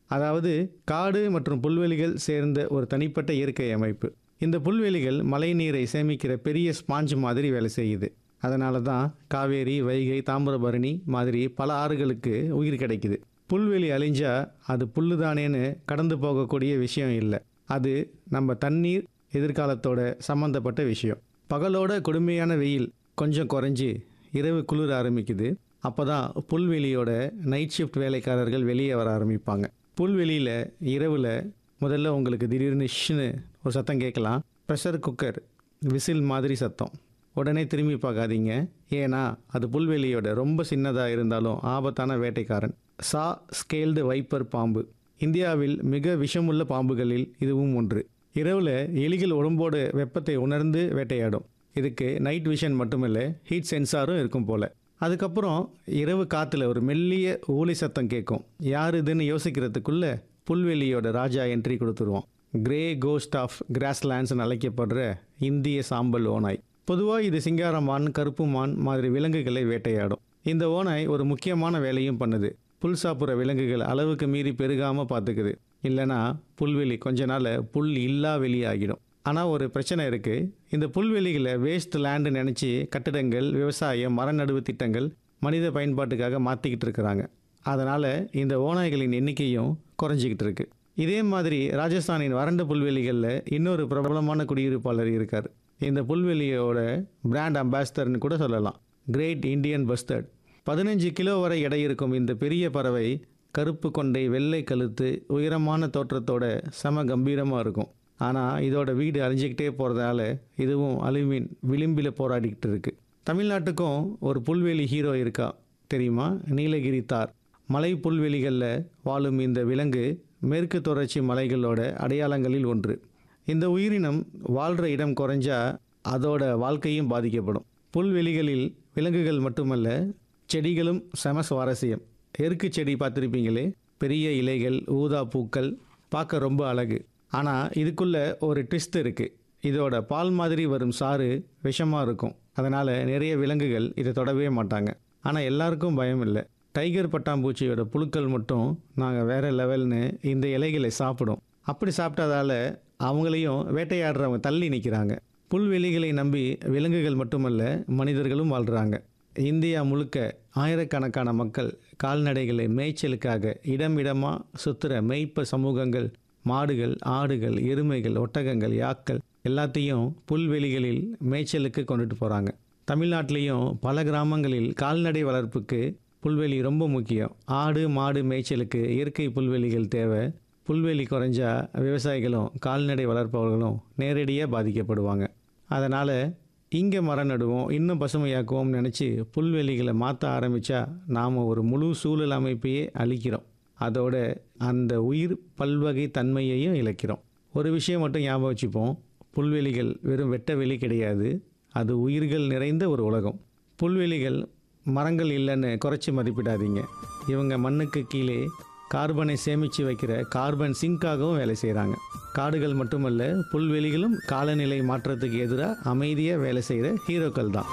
அதாவது காடு மற்றும் புல்வெளிகள் சேர்ந்த ஒரு தனிப்பட்ட இயற்கை அமைப்பு இந்த புல்வெளிகள் மழைநீரை சேமிக்கிற பெரிய ஸ்பாஞ்ச் மாதிரி வேலை செய்யுது அதனால தான் காவேரி வைகை தாமிரபரணி மாதிரி பல ஆறுகளுக்கு உயிர் கிடைக்குது புல்வெளி அழிஞ்சா அது புல்லுதானேன்னு கடந்து போகக்கூடிய விஷயம் இல்லை அது நம்ம தண்ணீர் எதிர்காலத்தோட சம்மந்தப்பட்ட விஷயம் பகலோட கொடுமையான வெயில் கொஞ்சம் குறைஞ்சி இரவு குளிர ஆரம்பிக்குது அப்போ தான் புல்வெளியோட நைட் ஷிஃப்ட் வேலைக்காரர்கள் வெளியே வர ஆரம்பிப்பாங்க புல்வெளியில் இரவில் முதல்ல உங்களுக்கு திடீர்னு ஷ்னு ஒரு சத்தம் கேட்கலாம் ப்ரெஷர் குக்கர் விசில் மாதிரி சத்தம் உடனே திரும்பி பார்க்காதீங்க ஏன்னா அது புல்வெளியோட ரொம்ப சின்னதாக இருந்தாலும் ஆபத்தான வேட்டைக்காரன் சா ஸ்கேல்டு வைப்பர் பாம்பு இந்தியாவில் மிக விஷமுள்ள பாம்புகளில் இதுவும் ஒன்று இரவில் எலிகள் உடம்போட வெப்பத்தை உணர்ந்து வேட்டையாடும் இதுக்கு நைட் விஷன் மட்டுமில்ல ஹீட் சென்சாரும் இருக்கும் போல அதுக்கப்புறம் இரவு காற்றுல ஒரு மெல்லிய ஊளி சத்தம் கேட்கும் யார் இதுன்னு யோசிக்கிறதுக்குள்ள புல்வெளியோட ராஜா என்ட்ரி கொடுத்துருவோம் கிரே கோஸ்ட் ஆஃப் கிராஸ்லேண்ட்ஸ்னு அழைக்கப்படுற இந்திய சாம்பல் ஓநாய் பொதுவாக இது சிங்காரமான் கருப்பு மான் மாதிரி விலங்குகளை வேட்டையாடும் இந்த ஓநாய் ஒரு முக்கியமான வேலையும் பண்ணுது புல் சாப்பிட்ற விலங்குகள் அளவுக்கு மீறி பெருகாமல் பார்த்துக்குது இல்லைன்னா புல்வெளி கொஞ்ச நாள் புல் இல்லா வெளி ஆகிடும் ஆனால் ஒரு பிரச்சனை இருக்குது இந்த புல்வெளிகளை வேஸ்ட் லேண்டு நினச்சி கட்டிடங்கள் விவசாயம் மர நடுவு திட்டங்கள் மனித பயன்பாட்டுக்காக மாற்றிக்கிட்டு இருக்கிறாங்க அதனால் இந்த ஓநாய்களின் எண்ணிக்கையும் குறைஞ்சிக்கிட்டு இருக்கு இதே மாதிரி ராஜஸ்தானின் வறண்ட புல்வெளிகளில் இன்னொரு பிரபலமான குடியிருப்பாளர் இருக்கார் இந்த புல்வெளியோட பிராண்ட் அம்பாசிடர்னு கூட சொல்லலாம் கிரேட் இந்தியன் பஸ்டர்ட் பதினஞ்சு கிலோ வரை எடை இருக்கும் இந்த பெரிய பறவை கருப்பு கொண்டை வெள்ளை கழுத்து உயரமான தோற்றத்தோட சம கம்பீரமாக இருக்கும் ஆனால் இதோட வீடு அழிஞ்சிக்கிட்டே போகிறதால இதுவும் அழிவின் விளிம்பில் போராடிக்கிட்டு இருக்கு தமிழ்நாட்டுக்கும் ஒரு புல்வெளி ஹீரோ இருக்கா தெரியுமா நீலகிரி தார் மலை புல்வெளிகளில் வாழும் இந்த விலங்கு மேற்கு தொடர்ச்சி மலைகளோட அடையாளங்களில் ஒன்று இந்த உயிரினம் வாழ்கிற இடம் குறைஞ்சா அதோட வாழ்க்கையும் பாதிக்கப்படும் புல்வெளிகளில் விலங்குகள் மட்டுமல்ல செடிகளும் செம சுவாரஸ்யம் எருக்கு செடி பார்த்துருப்பீங்களே பெரிய இலைகள் ஊதா பூக்கள் பார்க்க ரொம்ப அழகு ஆனால் இதுக்குள்ள ஒரு ட்விஸ்ட் இருக்குது இதோட பால் மாதிரி வரும் சாறு விஷமாக இருக்கும் அதனால் நிறைய விலங்குகள் இதை தொடவே மாட்டாங்க ஆனால் எல்லாருக்கும் பயம் இல்லை டைகர் பட்டாம்பூச்சியோட புழுக்கள் மட்டும் நாங்கள் வேற லெவல்னு இந்த இலைகளை சாப்பிடும் அப்படி சாப்பிட்டதால அவங்களையும் வேட்டையாடுறவங்க தள்ளி நிற்கிறாங்க புல்வெளிகளை நம்பி விலங்குகள் மட்டுமல்ல மனிதர்களும் வாழ்கிறாங்க இந்தியா முழுக்க ஆயிரக்கணக்கான மக்கள் கால்நடைகளை மேய்ச்சலுக்காக இடம் இடமாக சுற்றுற மேய்ப்ப சமூகங்கள் மாடுகள் ஆடுகள் எருமைகள் ஒட்டகங்கள் யாக்கள் எல்லாத்தையும் புல்வெளிகளில் மேய்ச்சலுக்கு கொண்டுட்டு போகிறாங்க தமிழ்நாட்டிலையும் பல கிராமங்களில் கால்நடை வளர்ப்புக்கு புல்வெளி ரொம்ப முக்கியம் ஆடு மாடு மேய்ச்சலுக்கு இயற்கை புல்வெளிகள் தேவை புல்வெளி குறைஞ்சா விவசாயிகளும் கால்நடை வளர்ப்பவர்களும் நேரடியாக பாதிக்கப்படுவாங்க அதனால் இங்கே மரம் நடுவோம் இன்னும் பசுமையாக்குவோம்னு நினச்சி புல்வெளிகளை மாற்ற ஆரம்பித்தா நாம் ஒரு முழு சூழல் அமைப்பையே அழிக்கிறோம் அதோட அந்த உயிர் பல்வகை தன்மையையும் இழக்கிறோம் ஒரு விஷயம் மட்டும் ஞாபகம் வச்சுப்போம் புல்வெளிகள் வெறும் வெட்ட வெளி கிடையாது அது உயிர்கள் நிறைந்த ஒரு உலகம் புல்வெளிகள் மரங்கள் இல்லைன்னு குறைச்சி மதிப்பிடாதீங்க இவங்க மண்ணுக்கு கீழே கார்பனை சேமித்து வைக்கிற கார்பன் சிங்காகவும் வேலை செய்கிறாங்க காடுகள் மட்டுமல்ல புல்வெளிகளும் காலநிலை மாற்றத்துக்கு எதிராக அமைதியாக வேலை செய்கிற ஹீரோக்கள் தான்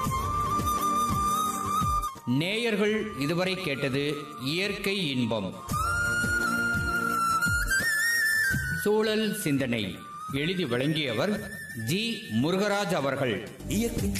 நேயர்கள் இதுவரை கேட்டது இயற்கை இன்பம் சூழல் சிந்தனை எழுதி வழங்கியவர் ஜி முருகராஜ் அவர்கள் இயற்கை